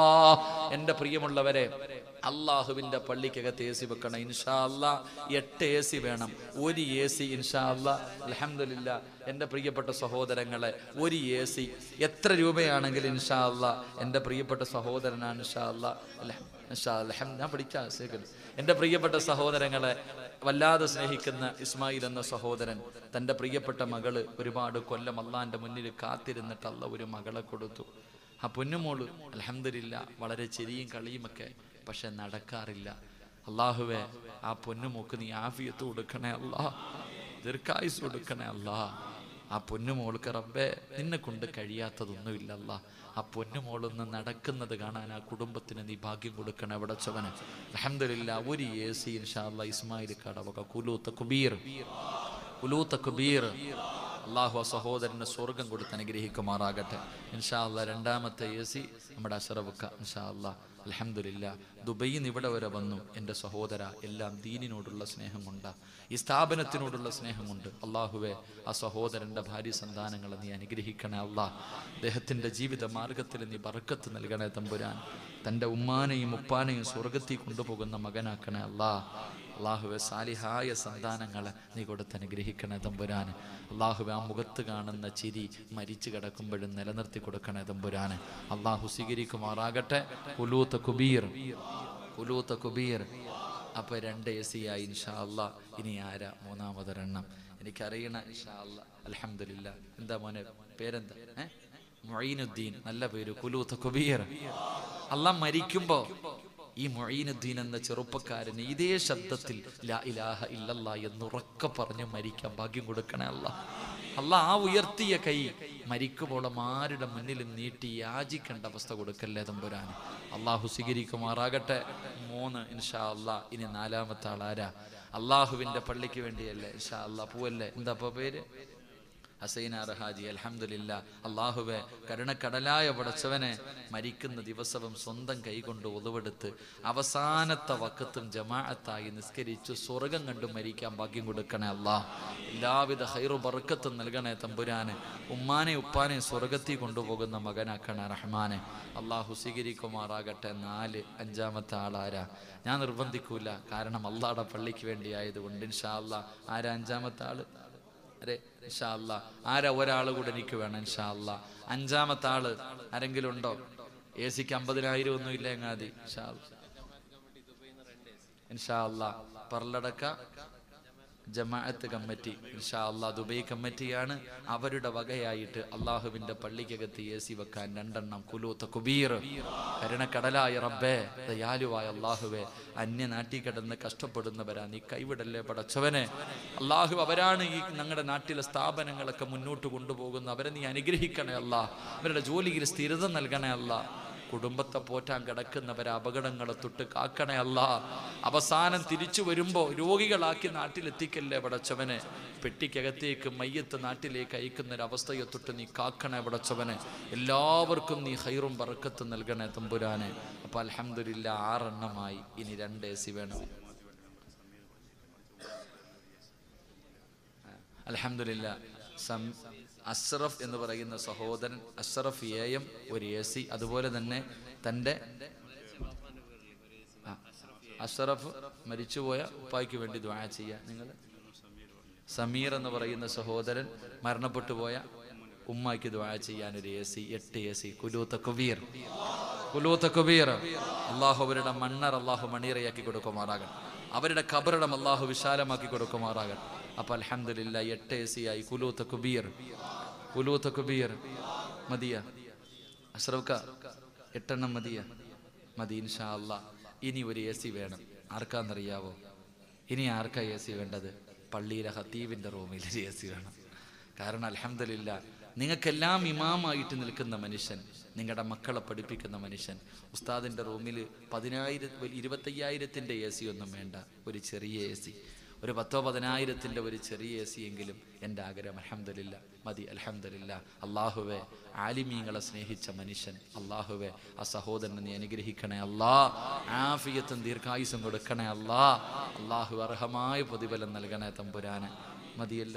എൻ്റെ പ്രിയമുള്ളവരെ അള്ളാഹുവിൻ്റെ പള്ളിക്കകത്ത് എ സി വെക്കണം ഇൻഷാ അല്ലാ എട്ട് എ സി വേണം ഒരു എ സി ഇൻഷാ അല്ലാ അലഹമില്ല എൻ്റെ പ്രിയപ്പെട്ട സഹോദരങ്ങളെ ഒരു എ സി എത്ര രൂപയാണെങ്കിലും ഇൻഷാ അല്ലാ എൻ്റെ പ്രിയപ്പെട്ട സഹോദരനാണ് ഇൻഷാ അല്ലാ അല്ല ഇൻഷാ അൽഹം ഞാൻ പഠിച്ച ശേഖരം എൻ്റെ പ്രിയപ്പെട്ട സഹോദരങ്ങളെ വല്ലാതെ സ്നേഹിക്കുന്ന ഇസ്മായിൽ എന്ന സഹോദരൻ തൻ്റെ പ്രിയപ്പെട്ട മകള് ഒരുപാട് കൊല്ലം അള്ളാൻ്റെ മുന്നിൽ കാത്തിരുന്നിട്ട് അല്ല ഒരു മകളെ കൊടുത്തു ആ പൊന്നുമോള് അലഹമില്ല വളരെ ചെരിയും കളിയുമൊക്കെ പക്ഷെ നടക്കാറില്ല അള്ളാഹുവെ ആ പൊന്നുമോക്ക് നീ ആഫിയത്ത് കൊടുക്കണേ അല്ലാ ദീർഘായുസ് കൊടുക്കണേ അല്ലാ ആ പൊന്നുമോൾക്ക് റബ്ബേ നിന്നെ കൊണ്ട് കഴിയാത്തതൊന്നുമില്ല അല്ലാ ആ പൊന്നുമോളൊന്ന് നടക്കുന്നത് കാണാൻ ആ കുടുംബത്തിന് നീ ഭാഗ്യം കൊടുക്കണേ അവിടെ ചവന് അലഹമില്ല ഒരു എ സി ഇൻഷാല്ല ഇസ്മായിൽ കടവക കുലൂത്ത കുബീർ കുലൂത്ത കുബീർ അള്ളാഹു ആ സഹോദരന് സ്വർഗം കൊടുത്ത് അനുഗ്രഹിക്കുമാറാകട്ടെ ഇൻഷാ അല്ലാ രണ്ടാമത്തെ എ സി നമ്മുടെ അഷറബുക്ക ഇൻഷാ അല്ലാ അലഹമില്ല ദുബൈയിൽ നിന്ന് ഇവിടെ വരെ വന്നു എൻ്റെ സഹോദര എല്ലാം ദീനിനോടുള്ള സ്നേഹം കൊണ്ട് ഈ സ്ഥാപനത്തിനോടുള്ള സ്നേഹം കൊണ്ട് അള്ളാഹുവെ ആ സഹോദരൻ്റെ ഭാര്യ സന്താനങ്ങളെ നീ അനുഗ്രഹിക്കണേ അല്ലാ അദ്ദേഹത്തിൻ്റെ ജീവിത മാർഗത്തിൽ നീ ബറക്കത്ത് നൽകണേ തമ്പുരാൻ തൻ്റെ ഉമ്മാനെയും ഉപ്പാനെയും സ്വർഗത്തിൽ കൊണ്ടുപോകുന്ന മകനാക്കണേ അല്ലാ അള്ളാഹുവെ സാലിഹായ സന്താനങ്ങളെ നീ കൊടുത്ത് അനുഗ്രഹിക്കണേ തമ്പുരാന് അള്ളാഹുവെ ആ മുഖത്ത് കാണുന്ന ചിരി മരിച്ചു കിടക്കുമ്പോഴും നിലനിർത്തി കൊടുക്കണേ തമ്പുരാന് അള്ളാഹു സ്വീകരിക്കുമാറാകട്ടെ കുലൂത്ത കുബീർ കുലൂത്ത കുബീർ അപ്പൊ രണ്ട് എ സി ആയി ഇൻഷാ അല്ലാ ഇനി ആരാ മൂന്നാമതൊരെണ്ണം എനിക്കറിയണ ഇൻഷാ അല്ലാ അലഹമില്ല എന്താ മോനെ പേരെന്താ ഏ മൊയ്നുദ്ദീൻ നല്ല പേര് കുലൂത്ത കുബീർ അല്ല മരിക്കുമ്പോ ഈ മൊയ്നുദ്ദീൻ എന്ന ചെറുപ്പക്കാരന് ഇതേ ശബ്ദത്തിൽ ലാ ഇലാഹ ഇല്ലല്ലാ എന്നുറക്കെ പറഞ്ഞ് മരിക്കാൻ ഭാഗ്യം കൊടുക്കണേ അല്ല അല്ല ആ ഉയർത്തിയ കൈ മരിക്കുമ്പോഴും ആരുടെ മുന്നിലും നീട്ടി യാചിക്കേണ്ട അവസ്ഥ കൊടുക്കല്ലേ തമ്പുരാൻ അള്ളാഹു സ്വീകരിക്കുമാറാകട്ടെ മൂന്ന് ഇൻഷാ അല്ലാ ഇനി നാലാമത്തെ ആളാരാ അള്ളാഹുവിന്റെ പള്ളിക്ക് വേണ്ടിയല്ലേ ഇൻഷാ അല്ലാ പൂവല്ലേ എന്താ അപ്പൊ പേര് ഹസൈനാർ ഹാജി അൽഹംദുലില്ല അള്ളാഹുവെ കരുണക്കടലായ പടച്ചവനെ മരിക്കുന്ന ദിവസവും സ്വന്തം കൈകൊണ്ട് ഒതുവെടുത്ത് അവസാനത്തെ വക്കത്തും ജമാഅത്തായി നിസ്കരിച്ച് സ്വർഗം കണ്ടു മരിക്കാൻ ഭാഗ്യം കൊടുക്കണേ അല്ലാ എല്ലാവിധ ഹൈറു ബർക്കത്തും നൽകണേ തമ്പുരാന് ഉമ്മാനെ ഉപ്പാനെ സ്വർഗത്തിൽ കൊണ്ടുപോകുന്ന മകനാക്കണേ റഹ്മാനെ അള്ളാഹു സ്വീകരിക്കുമാറാകട്ടെ നാല് അഞ്ചാമത്തെ ആളാരാ ഞാൻ നിർബന്ധിക്കൂല കാരണം അള്ളാടെ പള്ളിക്ക് വേണ്ടി ആയതുകൊണ്ട് ഇൻഷാ അല്ലാ ആരാ അഞ്ചാമത്തെ ആള് അരെ ഇൻഷാ അല്ലാ ആരാ ഒരാൾ കൂടെ എനിക്ക് വേണം ഇൻഷാ അല്ലാ അഞ്ചാമത്തെ ആള് ആരെങ്കിലും ഉണ്ടോ എ സിക്ക് അമ്പതിനായിരം ഒന്നും ഇല്ല എങ്ങാതി ഇൻഷാ അല്ലാ. ഇൻഷാ അല്ലാ പറലടക്ക ജമാഅത്ത് കമ്മിറ്റി ഇൻഷാ അല്ലാ ദുബൈ കമ്മിറ്റിയാണ് അവരുടെ വകയായിട്ട് അള്ളാഹുവിന്റെ പള്ളിക്കകത്ത് എ സി വെക്കാൻ രണ്ടെണ്ണം കുലൂത്ത കുബീർ കരുണക്കടലായ റബ്ബേ ദയാലുവായ അള്ളാഹുവെ അന്യ നാട്ടിൽ കിടന്ന് കഷ്ടപ്പെടുന്നവരാ നീ കൈവിടല്ലേ പടച്ചവനെ അള്ളാഹു അവരാണ് ഈ ഞങ്ങളുടെ നാട്ടിലെ സ്ഥാപനങ്ങളൊക്കെ മുന്നോട്ട് കൊണ്ടുപോകുന്ന അവരെ നീ അനുഗ്രഹിക്കണേ അല്ല അവരുടെ ജോലിയിൽ സ്ഥിരത നൽകണേ അല്ല കുടുംബത്തെ പോറ്റാൻ കിടക്കുന്നവരെ അപകടങ്ങളെ തൊട്ട് കാക്കണേ അല്ല അവസാനം തിരിച്ചു വരുമ്പോ രോഗികളാക്കി നാട്ടിലെത്തിക്കല്ലേ പടച്ചവനെ പെട്ടിക്കകത്തേക്ക് മയ്യത്ത് നാട്ടിലേക്ക് അയക്കുന്ന ഒരു അവസ്ഥയെ തൊട്ട് നീ കാക്കണേ പടച്ചവനെ എല്ലാവർക്കും നീ ഹൈറും പറക്കത്തും നൽകണേ തമ്പുരാനെ അപ്പൊ അലഹമില്ല ആറെണ്ണമായി ഇനി രണ്ട് എ സി വേണം അലഹമില്ല സം അഷ്റഫ് എന്ന് പറയുന്ന സഹോദരൻ അഷ്റഫ് എ എം ഒരു എ സി അതുപോലെ തന്നെ തൻ്റെ ആ, അഷ്റഫ് മരിച്ചുപോയ ഉപ്പായ്ക്ക് വേണ്ടി ദ്വാ ചെയ്യുക നിങ്ങൾ സമീർ എന്ന് പറയുന്ന സഹോദരൻ മരണപ്പെട്ടു പോയ ഉമ്മായ്ക്ക് ദ്വാ ചെയ്യാൻ ഒരു എ സി എട്ട് എ സി കുലൂത്ത കുബീർ കുലൂത്ത കുബീർ അള്ളാഹു അവരുടെ മണ്ണർ അള്ളാഹു മണീറയാക്കി കൊടുക്കുമാറാകണം അവരുടെ കബറിടം അള്ളാഹു വിശാലമാക്കി കൊടുക്കുമാറാകണം അപ്പൊ അൽഹംദുലില്ലാ എട്ട് എ സി ആയി കുലൂത്ത കുബീർ കുലൂത്ത കുബീർ മതിയ അഷ്റഫ്ക എട്ടെണ്ണം മതിയ മതി ഇൻഷാ അല്ലാ ഇനി ഒരു എ സി വേണം ആർക്കാന്നറിയാവോ ഇനി ആർക്കാ എ സി വേണ്ടത് പള്ളിയിലെ ഹത്തീബിന്റെ റൂമിൽ എ സി വേണം കാരണം അലഹമില്ല നിങ്ങൾക്കെല്ലാം ഇമാമായിട്ട് നിൽക്കുന്ന മനുഷ്യൻ നിങ്ങളുടെ മക്കളെ പഠിപ്പിക്കുന്ന മനുഷ്യൻ ഉസ്താദിൻ്റെ റൂമിൽ പതിനായിരം ഇരുപത്തയ്യായിരത്തിൻ്റെ എ സി ഒന്നും വേണ്ട ഒരു ചെറിയ എ സി ഒരു പത്തോ പതിനായിരത്തിൻ്റെ ഒരു ചെറിയ എ സി എങ്കിലും എൻ്റെ ആഗ്രഹം അലഹമില്ല മതി അലഹമില്ല അള്ളാഹുവെ ആലിമീങ്ങളെ സ്നേഹിച്ച മനുഷ്യൻ അള്ളാഹുവെ ആ സഹോദരനെ നീ അനുഗ്രഹിക്കണേ അല്ലാ ആഫിയത്തും ദീർഘായുസും കൊടുക്കണേ അല്ലാ അള്ളാഹു അർഹമായ പ്രതിഫലം നൽകണേ തമ്പുരാന് മതിയല്ലോ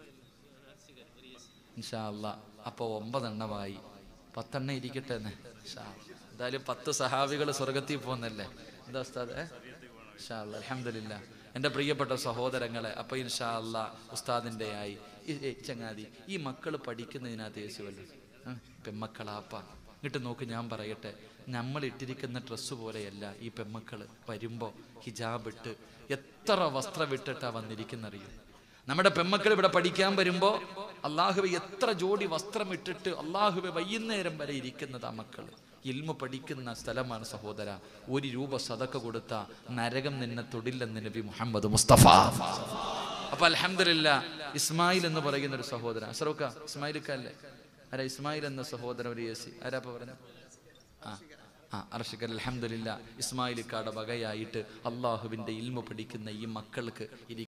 ഇൻഷാ അല്ലാ അപ്പോൾ ഒമ്പതെണ്ണമായി പത്തെണ്ണം ഇരിക്കട്ടെ എന്ന് ഇൻഷാ അല്ലാ. എന്തായാലും പത്ത് സഹാബികൾ സ്വർഗത്തിൽ പോകുന്നല്ലേ എന്താ ഉസ്താദ് ഇൻഷാ അല്ലാ അൽഹംദുലില്ലാ എൻ്റെ പ്രിയപ്പെട്ട സഹോദരങ്ങളെ അപ്പോൾ ഇൻഷാ അല്ലാ ഉസ്താദിൻ്റെ ആയി ഈ- ഏയ് ചങ്ങാതി ഈ മക്കൾ പഠിക്കുന്നതിനകത്ത് യേശുവല്ലോ പെമ്മക്കളാപ്പ ഇങ്ങോട്ട് നോക്ക് ഞാൻ പറയട്ടെ നമ്മൾ ഇട്ടിരിക്കുന്ന ഡ്രസ്സ് പോലെയല്ല ഈ പെമ്മക്കൾ വരുമ്പോൾ ഹിജാബ് ഇട്ട് എത്ര വസ്ത്രം ഇട്ടിട്ടാ വന്നിരിക്കുന്നറിയോ നമ്മുടെ പെമ്മക്കൾ ഇവിടെ പഠിക്കാൻ വരുമ്പോൾ അള്ളാഹുവെ എത്ര ജോഡി വസ്ത്രം ഇട്ടിട്ട് അള്ളാഹുവെ വൈകുന്നേരം വരെ ഇരിക്കുന്നത് ആ മക്കൾ ഇൽമ പഠിക്കുന്ന സ്ഥലമാണ് സഹോദര ഒരു രൂപ സതക്ക കൊടുത്ത നരകം നിന്നെ തൊടില്ലെന്ന് നബി മുഹമ്മദ് മുസ്തഫ അപ്പൊ അലഹമില്ല ഇസ്മായിൽ എന്ന് പറയുന്ന ഒരു സഹോദരൻ അസറോക്ക ഇസ്മായിലിക്കല്ലേ ആരാ ഇസ്മായിൽ എന്ന സഹോദരൻ ഒരു യേസി ആരാ ഇപ്പൊ പറഞ്ഞത് ആ ആ അർഷകർ അലഹമില്ല ഇസ്മായിലിക്കാടെ വകയായിട്ട് അള്ളാഹുവിൻ്റെ ഇൽമ പഠിക്കുന്ന ഈ മക്കൾക്ക് ഇരി